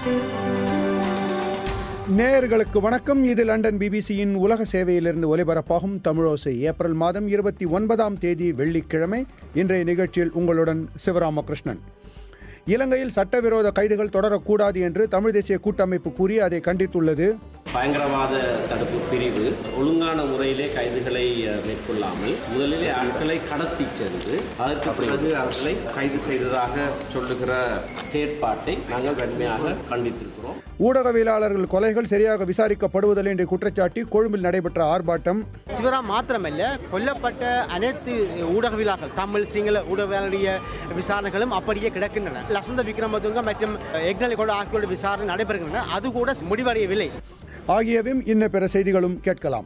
நேயர்களுக்கு வணக்கம் இது லண்டன் பிபிசியின் உலக சேவையிலிருந்து ஒலிபரப்பாகும் தமிழோசை ஏப்ரல் மாதம் இருபத்தி ஒன்பதாம் தேதி வெள்ளிக்கிழமை இன்றைய நிகழ்ச்சியில் உங்களுடன் சிவராமகிருஷ்ணன் இலங்கையில் சட்டவிரோத கைதுகள் தொடரக்கூடாது என்று தமிழ் தேசிய கூட்டமைப்பு கூறி அதை கண்டித்துள்ளது பயங்கரவாத தடுப்பு பிரிவு ஒழுங்கான முறையிலே கைதுகளை அஹ், மேற்கொள்ளாமல் முதலிலே ஆட்களை கடத்தி சென்று அதற்கு பிறகு அவர்களை கைது செய்ததாக சொல்லுகிற செயற்பாட்டை நாங்கள் வன்மையாக கண்டித்திருக்கிறோம் ஊடகவியலாளர்கள் கொலைகள் சரியாக விசாரிக்கப்படுவதில்லை என்ற குற்றச்சாட்டி கொழும்பில் நடைபெற்ற ஆர்ப்பாட்டம் சிவராம் மாத்திரமல்ல கொல்லப்பட்ட அனைத்து ஊடகவியலாளர்கள் தமிழ் சிங்கள ஊடகவியலுடைய விசாரணைகளும் அப்படியே கிடக்கின்றன லசந்த விக்ரமதுங்க மற்றும் எக்னலிகோட ஆகியோருடைய விசாரணை நடைபெறுகின்றன அது கூட முடிவடையவில்லை ஆகியவையும் இன்ன பிற செய்திகளும் கேட்கலாம்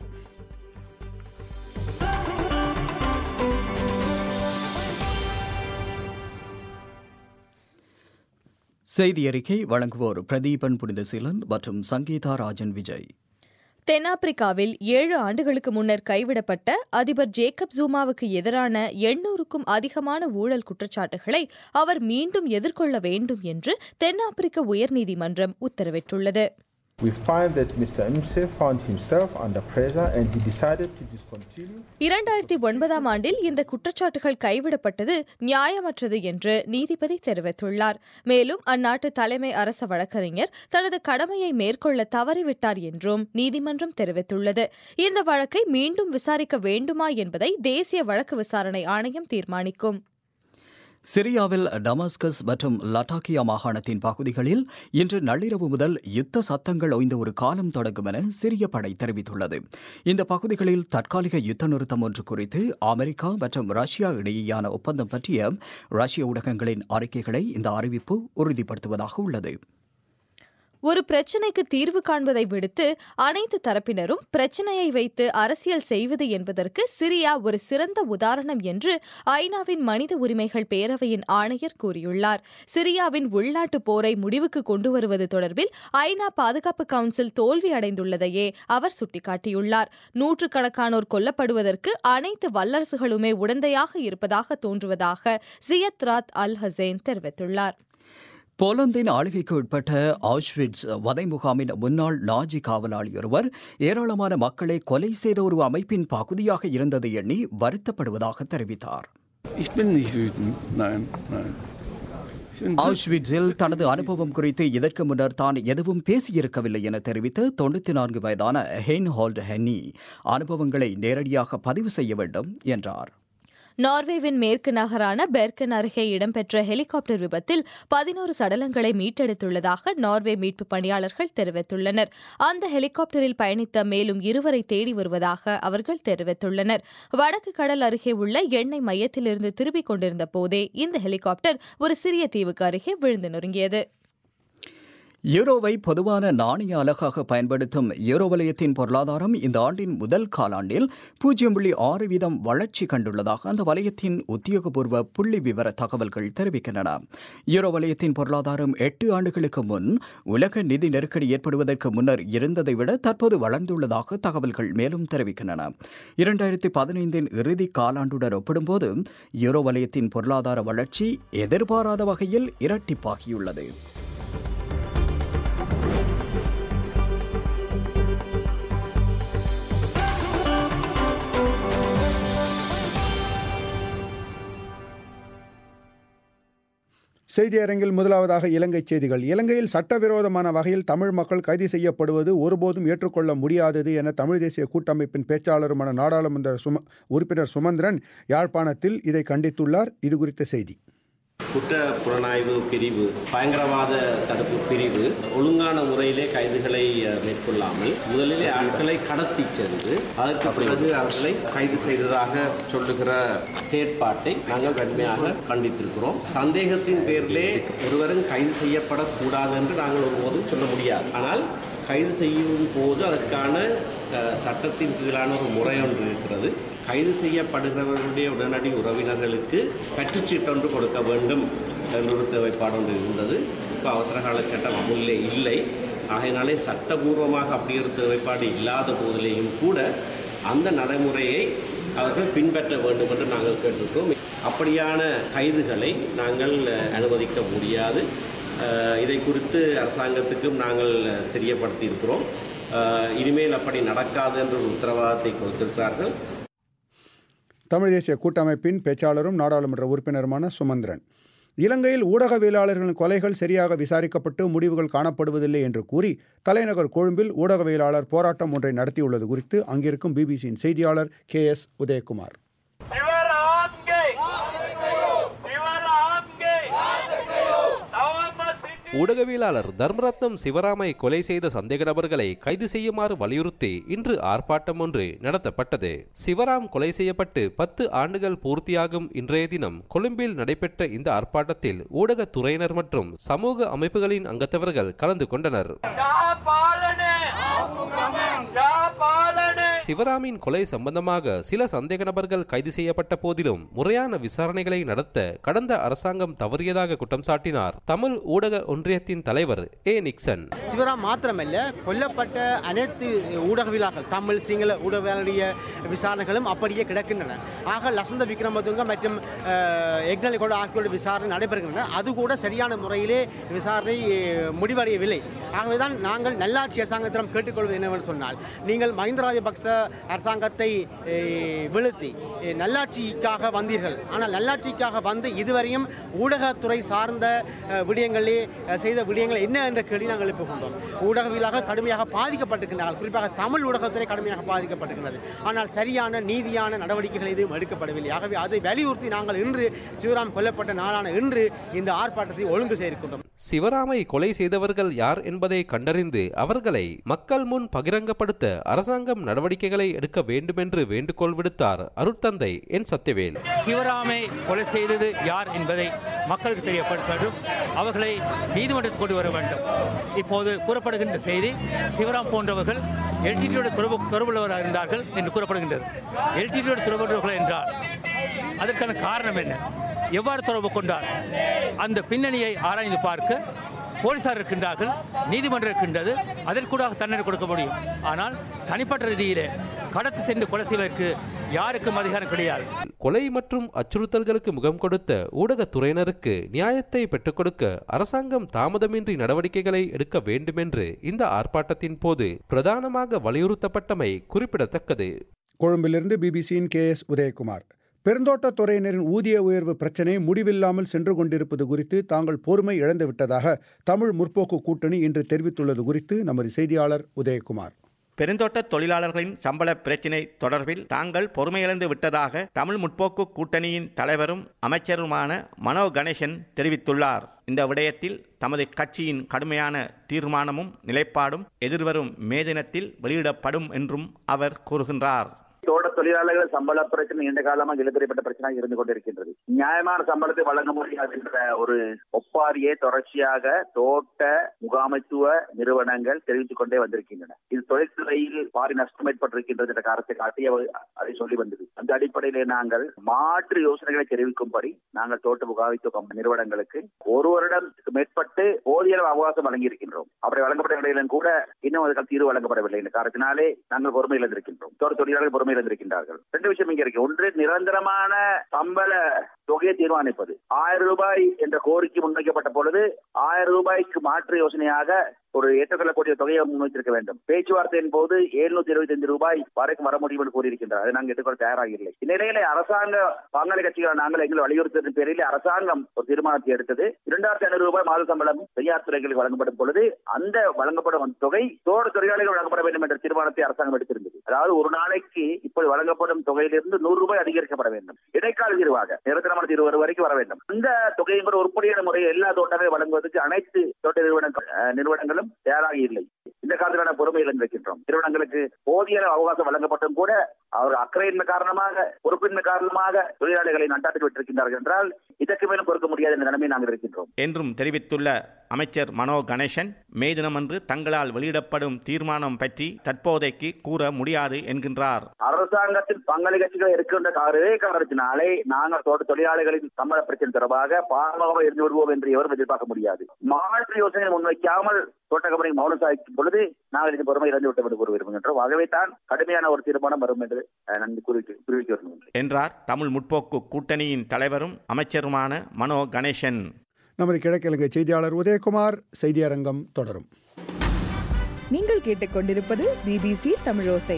செய்தி அறிக்கை வழங்குவோர் பிரதீபன் புனிதசீலன் மற்றும் சங்கீதா ராஜன் விஜய் தென்னாப்பிரிக்காவில் ஏழு ஆண்டுகளுக்கு முன்னர் கைவிடப்பட்ட அதிபர் ஜேக்கப் ஜூமாவுக்கு எதிரான எண்ணூறுக்கும் அதிகமான ஊழல் குற்றச்சாட்டுகளை அவர் மீண்டும் எதிர்கொள்ள வேண்டும் என்று தென்னாப்பிரிக்க உயர்நீதிமன்றம் உத்தரவிட்டுள்ளது We find that Mr. Mse found himself under pressure and he decided to discontinue. இரண்டாயிரத்தி ஒன்பதாம் ஆண்டில் இந்த குற்றச்சாட்டுகள் கைவிடப்பட்டது நியாயமற்றது என்று நீதிபதி தெரிவித்துள்ளார் மேலும் அந்நாட்டு தலைமை அரச வழக்கறிஞர் தனது கடமையை மேற்கொள்ள தவறிவிட்டார் என்றும் நீதிமன்றம் தெரிவித்துள்ளது இந்த வழக்கை மீண்டும் விசாரிக்க வேண்டுமா என்பதை தேசிய வழக்கு விசாரணை ஆணையம் தீர்மானிக்கும் சிரியாவில் டமாஸ்கஸ் மற்றும் லட்டாக்கியா மாகாணத்தின் பகுதிகளில் இன்று நள்ளிரவு முதல் யுத்த சத்தங்கள் ஓய்ந்த ஒரு காலம் தொடங்கும் என சிரிய படை தெரிவித்துள்ளது இந்த பகுதிகளில் தற்காலிக யுத்த நிறுத்தம் ஒன்று குறித்து அமெரிக்கா மற்றும் ரஷ்யா இடையேயான ஒப்பந்தம் பற்றிய ரஷ்ய ஊடகங்களின் அறிக்கைகளை இந்த அறிவிப்பு உறுதிப்படுத்துவதாக உள்ளது ஒரு பிரச்சினைக்கு தீர்வு காண்பதை விடுத்து அனைத்து தரப்பினரும் பிரச்சினையை வைத்து அரசியல் செய்வது என்பதற்கு சிரியா ஒரு சிறந்த உதாரணம் என்று ஐநாவின் மனித உரிமைகள் பேரவையின் ஆணையர் கூறியுள்ளார் சிரியாவின் உள்நாட்டு போரை முடிவுக்கு கொண்டு வருவது தொடர்பில் ஐநா பாதுகாப்பு கவுன்சில் தோல்வி அடைந்துள்ளதையே அவர் சுட்டிக்காட்டியுள்ளார் நூற்றுக்கணக்கானோர் கொல்லப்படுவதற்கு அனைத்து வல்லரசுகளுமே உடந்தையாக இருப்பதாக தோன்றுவதாக ஜியத் ராத் அல் ஹசேன் தெரிவித்துள்ளார் போலந்தின் ஆளுகைக்கு உட்பட்ட ஆஷ்விட்ஸ் வதை முகாமின் முன்னாள் நாஜி காவலாளி ஒருவர் ஏராளமான மக்களை கொலை செய்த ஒரு அமைப்பின் பகுதியாக இருந்ததை எண்ணி வருத்தப்படுவதாக தெரிவித்தார் Ich bin nicht wütend, nein, nein. Ich bin ஆஷ்விட்ஸில் தனது அனுபவம் குறித்து இதற்கு முன்னர் தான் எதுவும் பேசியிருக்கவில்லை என தெரிவித்த தொண்ணூற்றி நான்கு வயதான ஹென் ஹால்ட் ஹென்னி அனுபவங்களை நேரடியாக பதிவு செய்ய வேண்டும் என்றார் நார்வேவின் மேற்கு நகரான பெர்கன் அருகே இடம்பெற்ற ஹெலிகாப்டர் விபத்தில் பதினோரு சடலங்களை மீட்டெடுத்துள்ளதாக நார்வே மீட்பு பணியாளர்கள் தெரிவித்துள்ளனர் அந்த ஹெலிகாப்டரில் பயணித்த மேலும் இருவரை தேடி வருவதாக அவர்கள் தெரிவித்துள்ளனர் வடக்கு கடல் அருகே உள்ள எண்ணெய் மையத்திலிருந்து திரும்பிக் கொண்டிருந்த போதே இந்த ஹெலிகாப்டர் ஒரு சிறிய தீவுக்கு அருகே விழுந்து நொறுங்கியது யூரோவை பொதுவான நாணய அலகாக பயன்படுத்தும் யூரோ வலயத்தின் பொருளாதாரம் இந்த ஆண்டின் முதல் காலாண்டில் பூஜ்ஜியம் புள்ளி ஆறு வீதம் வளர்ச்சி கண்டுள்ளதாக அந்த வலயத்தின் உத்தியோகபூர்வ புள்ளி விவர தகவல்கள் தெரிவிக்கின்றன யூரோ வலயத்தின் பொருளாதாரம் எட்டு ஆண்டுகளுக்கு முன் உலக நிதி நெருக்கடி ஏற்படுவதற்கு முன்னர் இருந்ததை விட தற்போது வளர்ந்துள்ளதாக தகவல்கள் மேலும் தெரிவிக்கின்றன இரண்டாயிரத்தி பதினைந்தின் இறுதி காலாண்டுடன் ஒப்பிடும்போது யூரோ வலயத்தின் பொருளாதார வளர்ச்சி எதிர்பாராத வகையில் இரட்டிப்பாகியுள்ளது செய்தி அரங்கில் முதலாவதாக இலங்கை செய்திகள் இலங்கையில் சட்டவிரோதமான வகையில் தமிழ் மக்கள் கைது செய்யப்படுவது ஒருபோதும் ஏற்றுக்கொள்ள முடியாதது என தமிழ் தேசிய கூட்டமைப்பின் பேச்சாளருமான நாடாளுமன்ற சும உறுப்பினர் சுமந்திரன் யாழ்ப்பாணத்தில் இதை கண்டித்துள்ளார் இது குறித்த செய்தி குற்ற புலனாய்வு பிரிவு பயங்கரவாத தடுப்பு பிரிவு ஒழுங்கான முறையிலே கைதுகளை அஹ், மேற்கொள்ளாமல் முதலிலே ஆட்களை கடத்தி சென்று அதற்கு பிறகு அவர்களை கைது செய்ததாக சொல்லுகிற செயற்பாட்டை நாங்கள் வன்மையாக கண்டித்திருக்கிறோம் சந்தேகத்தின் பேரிலே ஒருவரும் கைது செய்யப்படக்கூடாது என்று நாங்கள் ஒருபோதும் சொல்ல முடியாது ஆனால் கைது செய்யும் போது அதற்கான அஹ், சட்டத்தின் கீழான ஒரு முறை ஒன்று இருக்கிறது கைது செய்யப்படுகிறவர்களுடைய உடனடி உறவினர்களுக்கு பற்றுச்சீட்டு ஒன்று கொடுக்க வேண்டும் என்ற ஒரு தேவைப்பாடு ஒன்று இருந்தது இப்போ அவசர கால சட்டம் அமுல்லே இல்லை ஆகையினாலே சட்டபூர்வமாக அப்படி ஒரு தேவைப்பாடு இல்லாத போதிலேயும் கூட அந்த நடைமுறையை அவர்கள் பின்பற்ற வேண்டும் என்று நாங்கள் கேட்டிருக்கிறோம் அப்படியான கைதுகளை நாங்கள் அஹ், அனுமதிக்க முடியாது அஹ், இதை குறித்து அரசாங்கத்துக்கும் நாங்கள் தெரியப்படுத்தி இருக்கிறோம் அஹ், இனிமேல் அப்படி நடக்காது என்ற ஒரு உத்தரவாதத்தை கொடுத்திருக்கிறார்கள் தமிழ் தேசிய கூட்டமைப்பின் பேச்சாளரும் நாடாளுமன்ற உறுப்பினருமான சுமந்திரன் இலங்கையில் ஊடகவியலாளர்களின் கொலைகள் சரியாக விசாரிக்கப்பட்டு முடிவுகள் காணப்படுவதில்லை என்று கூறி தலைநகர் கொழும்பில் ஊடகவியலாளர் போராட்டம் ஒன்றை நடத்தியுள்ளது குறித்து அங்கிருக்கும் பிபிசியின் செய்தியாளர் கே எஸ் உதயகுமார் ஊடகவியலாளர் தர்மரத்னம் சிவராமை கொலை செய்த சந்தேக நபர்களை கைது செய்யுமாறு வலியுறுத்தி இன்று ஆர்ப்பாட்டம் ஒன்று நடத்தப்பட்டது சிவராம் கொலை செய்யப்பட்டு பத்து ஆண்டுகள் பூர்த்தியாகும் இன்றைய தினம் கொழும்பில் நடைபெற்ற இந்த ஆர்ப்பாட்டத்தில் ஊடகத்துறையினர் மற்றும் சமூக அமைப்புகளின் அங்கத்தவர்கள் கலந்து கொண்டனர் சிவராமின் கொலை சம்பந்தமாக சில சந்தேக நபர்கள் கைது செய்யப்பட்ட போதிலும் முறையான விசாரணைகளை நடத்த கடந்த அரசாங்கம் தவறியதாக குற்றம் சாட்டினார் தமிழ் ஊடக ஒன்றியத்தின் தலைவர் ஏ நிக்சன் சிவராம் மாத்திரமல்ல கொல்லப்பட்ட அனைத்து ஊடகவியலாளர்கள் தமிழ் சிங்கள ஊடகவியலுடைய விசாரணைகளும் அப்படியே கிடக்கின்றன ஆக லசந்த விக்ரமதுங்க மற்றும் எக்னலி கூட ஆகியோருடைய விசாரணை நடைபெறுகின்றன அது கூட சரியான முறையிலே விசாரணை அஹ், முடிவடையவில்லை ஆகவேதான் நாங்கள் நல்லாட்சி அரசாங்கத்திடம் கேட்டுக்கொள்வது என்னவென்று சொன்னால் நீங்கள் மஹிந்த ராஜபக்ச அரசாங்கத்தை அஹ், வீழ்த்தி அஹ், நல்லாட்சிக்காக வந்தீர்கள் ஆனால் நல்லாட்சிக்காக வந்து இதுவரையும் ஊடகத்துறை சார்ந்த அஹ், விடயங்களே அஹ், செய்த விடயங்கள் என்ன என்ற கேள்வி நாங்கள் எழுப்புகின்றோம் ஊடகவியலாளர்கள் கடுமையாக பாதிக்கப்பட்டிருக்கின்றார்கள் குறிப்பாக தமிழ் ஊடகத்துறை கடுமையாக பாதிக்கப்பட்டிருக்கிறது ஆனால் சரியான நீதியான நடவடிக்கைகள் எதுவும் எடுக்கப்படவில்லை ஆகவே அதை வலியுறுத்தி நாங்கள் இன்று சிவராம் கொல்லப்பட்ட நாளான இன்று இந்த ஆர்ப்பாட்டத்தை ஒழுங்கு செய்திருக்கின்றோம் சிவராமை கொலை செய்தவர்கள் யார் என்பதை கண்டறிந்து அவர்களை மக்கள் முன் பகிரங்கப்படுத்த அரசாங்கம் நடவடிக்கைகளை எடுக்க வேண்டுமென்று வேண்டுகோள் விடுத்தார் அருட்தந்தை என் சத்யவேல் சிவராமை கொலை செய்தது யார் என்பதை மக்களுக்கு தெரியப்படுத்த வேண்டும் அவர்களை நீதிமன்றத்துக்கு கொண்டு வர வேண்டும் இப்போது கூறப்படுகின்ற செய்தி சிவராம் போன்றவர்கள் எல்டிடியோட தொடர்பு தொடர்புள்ளவராக இருந்தார்கள் என்று கூறப்படுகின்றது எல்டிடியோட தொடர்புள்ளவர்கள் என்றால் அதற்கான காரணம் என்ன எவ்வாறு தொடர்பு கொண்டார் அந்த பின்னணியை ஆராய்ந்து பார்க்க போலீசார் இருக்கின்றார்கள் நீதிமன்றம் இருக்கின்றது அதற்கூடாக தண்டனை கொடுக்க முடியும் ஆனால் தனிப்பட்ட ரீதியிலே கடத்தி சென்று கொலை செய்வதற்கு யாருக்கும் அதிகாரம் கிடையாது கொலை மற்றும் அச்சுறுத்தல்களுக்கு முகம் கொடுத்த ஊடகத்துறையினருக்கு நியாயத்தை பெற்றுக் கொடுக்க அரசாங்கம் தாமதமின்றி நடவடிக்கைகளை எடுக்க வேண்டுமென்று இந்த ஆர்ப்பாட்டத்தின் போது பிரதானமாக வலியுறுத்தப்பட்டமை குறிப்பிடத்தக்கது கொழும்பிலிருந்து பிபிசியின் கே எஸ் உதயகுமார் பெருந்தோட்டத் துறையினரின் ஊதிய உயர்வு பிரச்சினை முடிவில்லாமல் சென்று கொண்டிருப்பது குறித்து தாங்கள் பொறுமை இழந்துவிட்டதாக தமிழ் முற்போக்கு கூட்டணி இன்று தெரிவித்துள்ளது குறித்து நமது செய்தியாளர் உதயகுமார் பெருந்தோட்ட தொழிலாளர்களின் சம்பள பிரச்சினை தொடர்பில் தாங்கள் பொறுமையிழந்து விட்டதாக தமிழ் முற்போக்கு கூட்டணியின் தலைவரும் அமைச்சருமான மனோ கணேசன் தெரிவித்துள்ளார் இந்த விடயத்தில் தமது கட்சியின் கடுமையான தீர்மானமும் நிலைப்பாடும் எதிர்வரும் மே தினத்தில் வெளியிடப்படும் என்றும் அவர் கூறுகின்றார் தோட்ட தொழிலாளர்கள் சம்பள பிரச்சனை நீண்ட காலமாக எழுதப்பட்ட பிரச்சனையாக இருந்து கொண்டிருக்கின்றது நியாயமான சம்பளத்தை வழங்க முடியாது என்ற ஒரு ஒப்பாரியை தொடர்ச்சியாக தோட்ட முகாமைத்துவ நிறுவனங்கள் தெரிவித்துக் கொண்டே வந்திருக்கின்றன இது தொழில்துறையில் பாரி நஷ்டம் ஏற்பட்டிருக்கின்றது என்ற காரணத்தை காட்டி அவர் அதை சொல்லி வந்தது அந்த அடிப்படையிலே நாங்கள் மாற்று யோசனைகளை தெரிவிக்கும்படி நாங்கள் தோட்ட முகாமைத்துவ கம்ப- நிறுவனங்களுக்கு ஒரு வருடம் மேற்பட்டு போதிய அளவு அவகாசம் வழங்கியிருக்கின்றோம் அப்படி வழங்கப்பட்ட நிலையிலும் கூட இன்னும் அதுக்கு தீர்வு வழங்கப்படவில்லை இந்த காரணத்தினாலே நாங்கள் பொறுமை இழந்திருக்கின்றோம் தோட்ட தொழிலாளர்கள் பொறுமை இழந்திருக்கின்றார்கள் ரெண்டு விஷயம் இங்க இருக்கு ஒன்று நிரந்தரமான சம்பள தொகையை தீர்மானிப்பது ஆயிரம் ரூபாய் என்ற கோரிக்கை முன்வைக்கப்பட்ட பொழுது ஆயிரம் ரூபாய்க்கு மாற்று யோசனையாக ஒரு ஏற்றுக்கொள்ளக்கூடிய தொகையை முன்வைத்திருக்க வேண்டும் பேச்சுவார்த்தையின் போது எழுநூத்தி இருபத்தி ஐந்து ரூபாய் வரைக்கும் வர முடியும் என்று கூறியிருக்கின்றார் அதை நாங்கள் ஏற்றுக்கொள்ள தயாராக இல்லை இந்நிலையில அரசாங்க பங்காளி கட்சிகள் நாங்கள் எங்களை வலியுறுத்தியதன் பேரில் அரசாங்கம் ஒரு தீர்மானத்தை எடுத்தது இரண்டாயிரத்தி ஐநூறு ரூபாய் மாத சம்பளம் தனியார் துறைகளுக்கு வழங்கப்படும் பொழுது அந்த வழங்கப்படும் அந்த தொகை தோடு தொழிலாளிகள் வழங்கப்பட வேண்டும் என்ற தீர்மானத்தை அரசாங்கம் எடுத்திருந்தது அதாவது ஒரு நாளைக்கு இப்போது வழங்கப்படும் தொகையிலிருந்து நூறு ரூபாய் அதிகரிக்கப்பட வேண்டும் இடைக்கால தீர்வாக நிரந்தரமான தீர்வு வரும் வரைக்கும் வர வேண்டும் இந்த தொகையும் கூட உருப்படியான முறையில் எல்லா தோட்டமே வழங்குவதற்கு அனைத்து தோட்ட நிறுவனங்கள் அஹ், நிறுவனங்களும் தயாராக இல்லை இந்த காலத்திலான பொறுமை இழந்திருக்கின்றோம் நிறுவனங்களுக்கு போதிய அளவு அவகாசம் வழங்கப்பட்டும் கூட அவர் அக்கறையின்மை காரணமாக பொறுப்பின்மை காரணமாக தொழிலாளிகளை நட்டாற்றில் விட்டிருக்கின்றார்கள் என்றால் இதற்கு மேலும் பொறுக்க முடியாத இந்த நிலைமை நாங்கள் இருக்கின்றோம் என்றும் தெரிவித்துள்ள அமைச்சர் மனோ கணேசன் மே தினமன்று தங்களால் வெளியிடப்படும் தீர்மானம் பற்றி தற்போதைக்கு கூற முடியாது என்கின்றார் அரசாங்கத்தில் பங்காளி கட்சிகள் இருக்கின்ற ஒரே காரணத்தினாலே நாங்கள் தோட்ட தொழிலாளிகளின் சம்பள பிரச்சனை தொடர்பாக பாரமாக இருந்து விடுவோம் என்று எவரும் எதிர்பார்க்க முடியாது மாற்று யோசனை முன்வைக்காமல் தோட்ட கம்பெனி மௌனம் சாதிக்கும் பொழுது நாங்கள் இது பொறுமை இழந்து விட்டோம் என்று கூற விரும்புகின்றோம் ஆகவே தான் கடுமையான ஒரு தீர்மானம் வரும் என்று அஹ், நன்றி கூறி கூறிவிக்க விரும்புகின்றேன் என்றார் தமிழ் முற்போக்கு கூட்டணியின் தலைவரும் அமைச்சருமான மனோ கணேசன் நமது கிழக்கிழங்கை செய்தியாளர் உதயகுமார் செய்தியரங்கம் தொடரும் நீங்கள் கேட்டுக்கொண்டிருப்பது பிபிசி தமிழோசை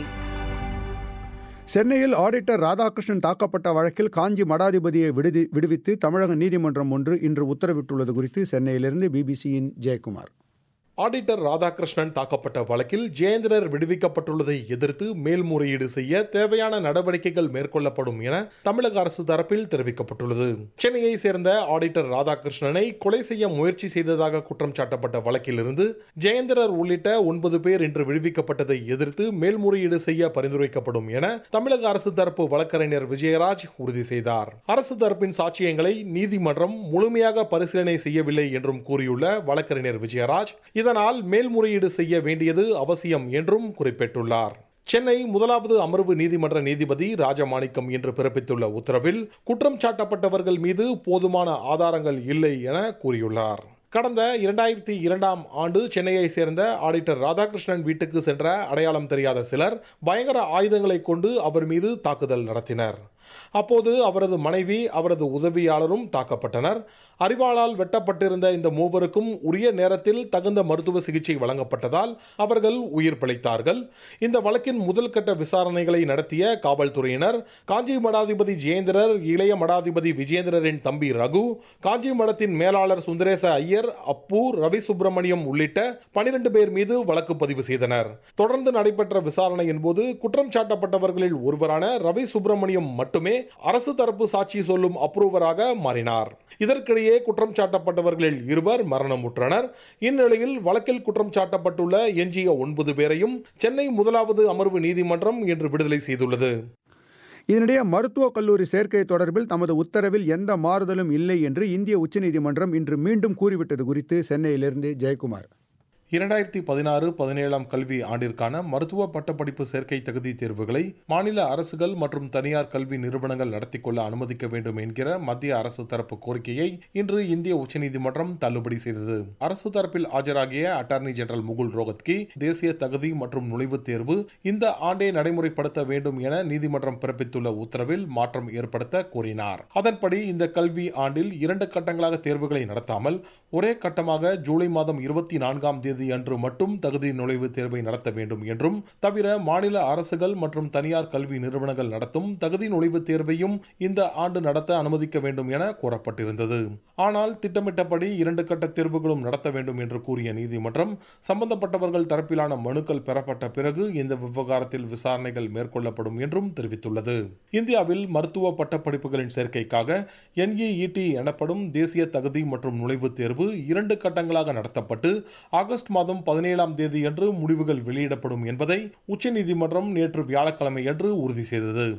சென்னையில் ஆடிட்டர் ராதாகிருஷ்ணன் தாக்கப்பட்ட வழக்கில் காஞ்சி மடாதிபதியை விடுதி விடுவித்து தமிழக நீதிமன்றம் ஒன்று இன்று உத்தரவிட்டுள்ளது குறித்து சென்னையிலிருந்து பிபிசியின் ஜெயக்குமார் ஆடிட்டர் ராதாகிருஷ்ணன் தாக்கப்பட்ட வழக்கில் ஜெயேந்திரர் விடுவிக்கப்பட்டுள்ளதை எதிர்த்து மேல்முறையீடு செய்ய தேவையான நடவடிக்கைகள் மேற்கொள்ளப்படும் என தமிழக அரசு தரப்பில் தெரிவிக்கப்பட்டுள்ளது சென்னையை சேர்ந்த ஆடிட்டர் ராதாகிருஷ்ணனை கொலை செய்ய முயற்சி செய்ததாக குற்றம் சாட்டப்பட்ட வழக்கிலிருந்து ஜெயேந்திரர் உள்ளிட்ட ஒன்பது பேர் இன்று விடுவிக்கப்பட்டதை எதிர்த்து மேல்முறையீடு செய்ய பரிந்துரைக்கப்படும் என தமிழக அரசு தரப்பு வழக்கறிஞர் விஜயராஜ் உறுதி செய்தார் அரசு தரப்பின் சாட்சியங்களை நீதிமன்றம் முழுமையாக பரிசீலனை செய்யவில்லை என்றும் கூறியுள்ள வழக்கறிஞர் விஜயராஜ் இதனால் மேல்முறையீடு செய்ய வேண்டியது அவசியம் என்றும் குறிப்பிட்டுள்ளார் சென்னை முதலாவது அமர்வு நீதிமன்ற நீதிபதி ராஜமாணிக்கம் இன்று பிறப்பித்துள்ள உத்தரவில் குற்றம் சாட்டப்பட்டவர்கள் மீது போதுமான ஆதாரங்கள் இல்லை என கூறியுள்ளார் கடந்த இரண்டாயிரத்தி இரண்டாம் ஆண்டு சென்னையை சேர்ந்த ஆடிட்டர் ராதாகிருஷ்ணன் வீட்டுக்கு சென்ற அடையாளம் தெரியாத சிலர் பயங்கர ஆயுதங்களை கொண்டு அவர் மீது தாக்குதல் நடத்தினர் அப்போது அவரது மனைவி அவரது உதவியாளரும் தாக்கப்பட்டனர் அறிவாளால் வெட்டப்பட்டிருந்த இந்த மூவருக்கும் உரிய நேரத்தில் தகுந்த மருத்துவ சிகிச்சை வழங்கப்பட்டதால் அவர்கள் உயிர் பிழைத்தார்கள் இந்த வழக்கின் முதல் கட்ட விசாரணைகளை நடத்திய காவல்துறையினர் காஞ்சி மடாதிபதி ஜெயேந்திரர் இளைய மடாதிபதி விஜேந்திரரின் தம்பி ரகு காஞ்சி மடத்தின் மேலாளர் சுந்தரேச ஐயர் அப்பு ரவி சுப்பிரமணியம் உள்ளிட்ட பனிரெண்டு பேர் மீது வழக்கு பதிவு செய்தனர் தொடர்ந்து நடைபெற்ற விசாரணையின் போது குற்றம் சாட்டப்பட்டவர்களில் ஒருவரான ரவி சுப்பிரமணியம் மட்டுமே அரசு தரப்பு சாட்சி சொல்லும் அப்ரூவராக மாறினார் இதற்கிடையே குற்றம் சாட்டப்பட்டவர்களில் இருவர் மரணமுற்றனர் இந்நிலையில் வழக்கில் குற்றம் சாட்டப்பட்டுள்ள எஞ்சிய ஒன்பது பேரையும் சென்னை முதலாவது அமர்வு நீதிமன்றம் இன்று விடுதலை செய்துள்ளது இதனிடையே மருத்துவக் கல்லூரி சேர்க்கை தொடர்பில் தமது உத்தரவில் எந்த மாறுதலும் இல்லை என்று இந்திய உச்சநீதிமன்றம் இன்று மீண்டும் கூறிவிட்டது குறித்து சென்னையிலிருந்து ஜெயக்குமார் இரண்டாயிரத்தி பதினாறு பதினேழாம் கல்வி ஆண்டிற்கான மருத்துவ பட்டப்படிப்பு சேர்க்கை தகுதி தேர்வுகளை மாநில அரசுகள் மற்றும் தனியார் கல்வி நிறுவனங்கள் நடத்தி கொள்ள அனுமதிக்க வேண்டும் என்கிற மத்திய அரசு தரப்பு கோரிக்கையை இன்று இந்திய உச்சநீதிமன்றம் தள்ளுபடி செய்தது அரசு தரப்பில் ஆஜராகிய அட்டார்னி ஜெனரல் முகுல் ரோகத்கி தேசிய தகுதி மற்றும் நுழைவுத் தேர்வு இந்த ஆண்டே நடைமுறைப்படுத்த வேண்டும் என நீதிமன்றம் பிறப்பித்துள்ள உத்தரவில் மாற்றம் ஏற்படுத்த கோரினார் அதன்படி இந்த கல்வி ஆண்டில் இரண்டு கட்டங்களாக தேர்வுகளை நடத்தாமல் ஒரே கட்டமாக ஜூலை மாதம் இருபத்தி நான்காம் தேதி தேதி அன்று மட்டும் தகுதி நுழைவுத் தேர்வை நடத்த வேண்டும் என்றும் தவிர மாநில அரசுகள் மற்றும் தனியார் கல்வி நிறுவனங்கள் நடத்தும் தகுதி நுழைவுத் தேர்வையும் இந்த ஆண்டு நடத்த அனுமதிக்க வேண்டும் என கோரப்பட்டிருந்தது ஆனால் திட்டமிட்டபடி இரண்டு கட்ட தேர்வுகளும் நடத்த வேண்டும் என்று கூறிய நீதிமன்றம் சம்பந்தப்பட்டவர்கள் தரப்பிலான மனுக்கள் பெறப்பட்ட பிறகு இந்த விவகாரத்தில் விசாரணைகள் மேற்கொள்ளப்படும் என்றும் தெரிவித்துள்ளது இந்தியாவில் மருத்துவ பட்டப்படிப்புகளின் சேர்க்கைக்காக என்இஇடி எனப்படும் தேசிய தகுதி மற்றும் நுழைவுத் தேர்வு இரண்டு கட்டங்களாக நடத்தப்பட்டு ஆகஸ்ட் மாதம் பதினேழாம் தேதியன்று முடிவுகள் வெளியிடப்படும் என்பதை உச்சநீதிமன்றம் நேற்று வியாழக்கிழமையன்று உறுதி செய்தது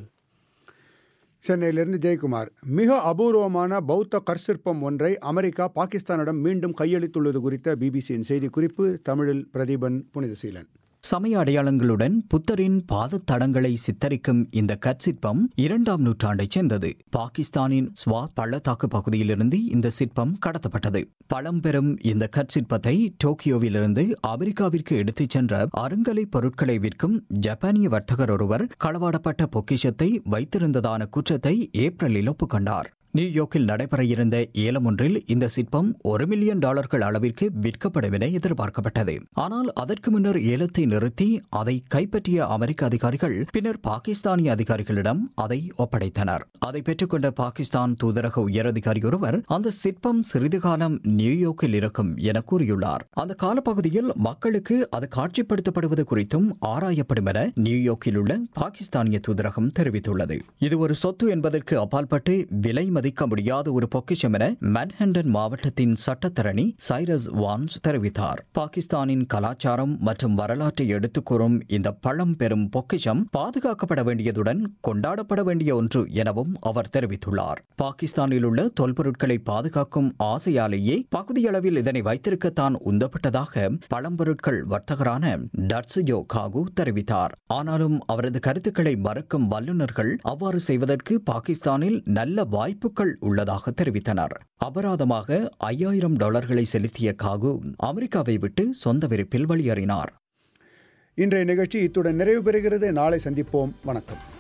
சென்னையிலிருந்து ஜெயக்குமார் மிக அபூர்வமான பௌத்த கற்சிற்பம் ஒன்றை அமெரிக்கா பாகிஸ்தானிடம் மீண்டும் கையளித்துள்ளது குறித்த பிபிசியின் செய்திக்குறிப்பு தமிழில் பிரதீபன் புனிதசீலன் சமய அடையாளங்களுடன் புத்தரின் பாதத் தடங்களை சித்தரிக்கும் இந்த கற்சிற்பம் இரண்டாம் நூற்றாண்டைச் சேர்ந்தது பாகிஸ்தானின் ஸ்வா பள்ளத்தாக்கு பகுதியிலிருந்து இந்த சிற்பம் கடத்தப்பட்டது பழம்பெரும் இந்த கற்சிற்பத்தை டோக்கியோவிலிருந்து அமெரிக்காவிற்கு எடுத்துச் சென்ற அருங்கலை பொருட்களை விற்கும் ஜப்பானிய வர்த்தகர் ஒருவர் களவாடப்பட்ட பொக்கிஷத்தை வைத்திருந்ததான குற்றத்தை ஏப்ரலில் ஒப்புக்கொண்டார் நியூயார்க்கில் நடைபெற இருந்த ஏலம் ஒன்றில் இந்த சிற்பம் ஒரு மில்லியன் டாலர்கள் அளவிற்கு விற்கப்படும் என எதிர்பார்க்கப்பட்டது ஆனால் அதற்கு முன்னர் ஏலத்தை நிறுத்தி அதை கைப்பற்றிய அமெரிக்க அதிகாரிகள் பின்னர் பாகிஸ்தானிய அதிகாரிகளிடம் அதை ஒப்படைத்தனர் அதை பெற்றுக்கொண்ட பாகிஸ்தான் தூதரக உயரதிகாரி ஒருவர் அந்த சிற்பம் சிறிது காலம் நியூயார்க்கில் இருக்கும் என கூறியுள்ளார் அந்த காலப்பகுதியில் மக்களுக்கு அது காட்சிப்படுத்தப்படுவது குறித்தும் ஆராயப்படும் என நியூயார்க்கில் உள்ள பாகிஸ்தானிய தூதரகம் தெரிவித்துள்ளது இது ஒரு சொத்து என்பதற்கு அப்பாற்பட்டு விலை மதிக்க முடியாத ஒரு பொக்கிஷம் என மன்ஹண்டன் மாவட்டத்தின் சட்டத்தரணி சைரஸ் வான்ஸ் தெரிவித்தார் பாகிஸ்தானின் கலாச்சாரம் மற்றும் வரலாற்றை எடுத்துக் கூறும் இந்த பழம் பெறும் பொக்கிஷம் பாதுகாக்கப்பட வேண்டியதுடன் கொண்டாடப்பட வேண்டிய ஒன்று எனவும் அவர் தெரிவித்துள்ளார் பாகிஸ்தானில் உள்ள தொல்பொருட்களை பாதுகாக்கும் ஆசையாலேயே பகுதியளவில் இதனை வைத்திருக்கத்தான் உந்தப்பட்டதாக பழம்பொருட்கள் வர்த்தகரான டட்சுயோ காகு தெரிவித்தார் ஆனாலும் அவரது கருத்துக்களை மறுக்கும் வல்லுநர்கள் அவ்வாறு செய்வதற்கு பாகிஸ்தானில் நல்ல வாய்ப்புகள் உள்ளதாக தெரிவித்தனர் அபராதமாக ஐயாயிரம் டாலர்களை செலுத்திய காகு அமெரிக்காவை விட்டு சொந்த விருப்பில் வெளியேறினார் இன்றைய நிகழ்ச்சி இத்துடன் நிறைவு பெறுகிறது நாளை சந்திப்போம் வணக்கம்